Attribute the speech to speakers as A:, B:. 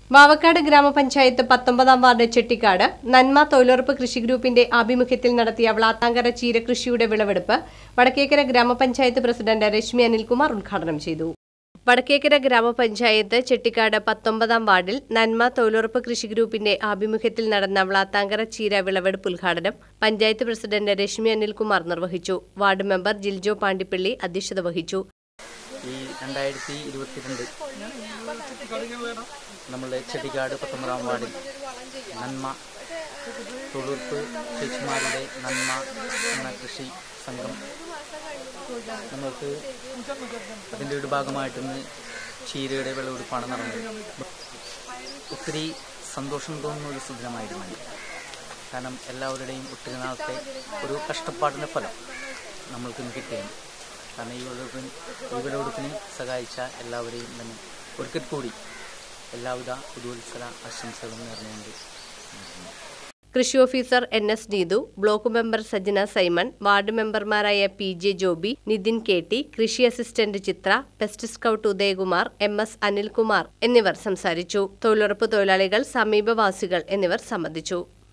A: വാവക്കാട് ഗ്രാമപഞ്ചായത്ത് പത്തൊമ്പതാം വാർഡ് ചെട്ടിക്കാട് നന്മ തൊഴിലുറപ്പ് കൃഷി ഗ്രൂപ്പിന്റെ ആഭിമുഖ്യത്തിൽ നടത്തിയ വ്ളാത്താങ്കര ചീരകൃഷിയുടെ വിളവെടുപ്പ് വടക്കേക്കര ഗ്രാമപഞ്ചായത്ത് പ്രസിഡന്റ് രശ്മി അനിൽകുമാർ ഉദ്ഘാടനം ചെയ്തു വടക്കേക്കര ഗ്രാമപഞ്ചായത്ത് ചെട്ടിക്കാട് പത്തൊമ്പതാം വാർഡിൽ നന്മ തൊഴിലുറപ്പ് കൃഷി ഗ്രൂപ്പിന്റെ ആഭിമുഖ്യത്തിൽ നടന്ന വ്ളാത്താങ്കര ചീര വിളവെടുപ്പ് ഉദ്ഘാടനം പഞ്ചായത്ത് പ്രസിഡന്റ് രശ്മി അനിൽകുമാർ നിർവഹിച്ചു വാർഡ് മെമ്പർ ജിൽജോ പാണ്ടിപ്പള്ളി അധ്യക്ഷത വഹിച്ചു
B: ഈ രണ്ടായിരത്തി ഇരുപത്തിരണ്ട് നമ്മളുടെ ചെട്ടിക്കാട് പത്തൊമ്പതാം വാർഡിൽ നന്മ തൊഴിലുറപ്പ് ചേച്ചിമാരുടെ നന്മ എന്ന കൃഷി സംഘം നമ്മൾക്ക് അതിൻ്റെ ഒരു ഭാഗമായിട്ട് ഇന്ന് ചീരയുടെ വിളവെടുപ്പാണ് നടന്നത് ഒത്തിരി സന്തോഷം തോന്നുന്ന ഒരു സുദിനമായിരുന്നു കാരണം എല്ലാവരുടെയും ഒത്തിരി നാളത്തെ ഒരു കഷ്ടപ്പാടിൻ്റെ ഫലം നമ്മൾക്ക് ഇന്ന് കിട്ടുകയാണ് കാരണം ഈ വിളവെടുപ്പിന് ഈ വിളവെടുപ്പിന് സഹായിച്ച എല്ലാവരെയും തന്നെ ഒരിക്കൽ കൂടി എല്ലാവിധ പുതുവത്സര ആശംസകളും നേർന്നുകൊണ്ട് നിർത്തുന്നു.
A: കൃഷി officer N S Neethu block member Sajna Simon ward മെമ്പർമാരായ P J Joby Nithin K T കൃഷി assistant Chithra pest scout Udayakumar M S Anilkumar എന്നിവർ സംസാരിച്ചു തൊഴിലുറപ്പ് തൊഴിലാളികൾ സമീപവാസികൾ എന്നിവർ സംബന്ധിച്ചു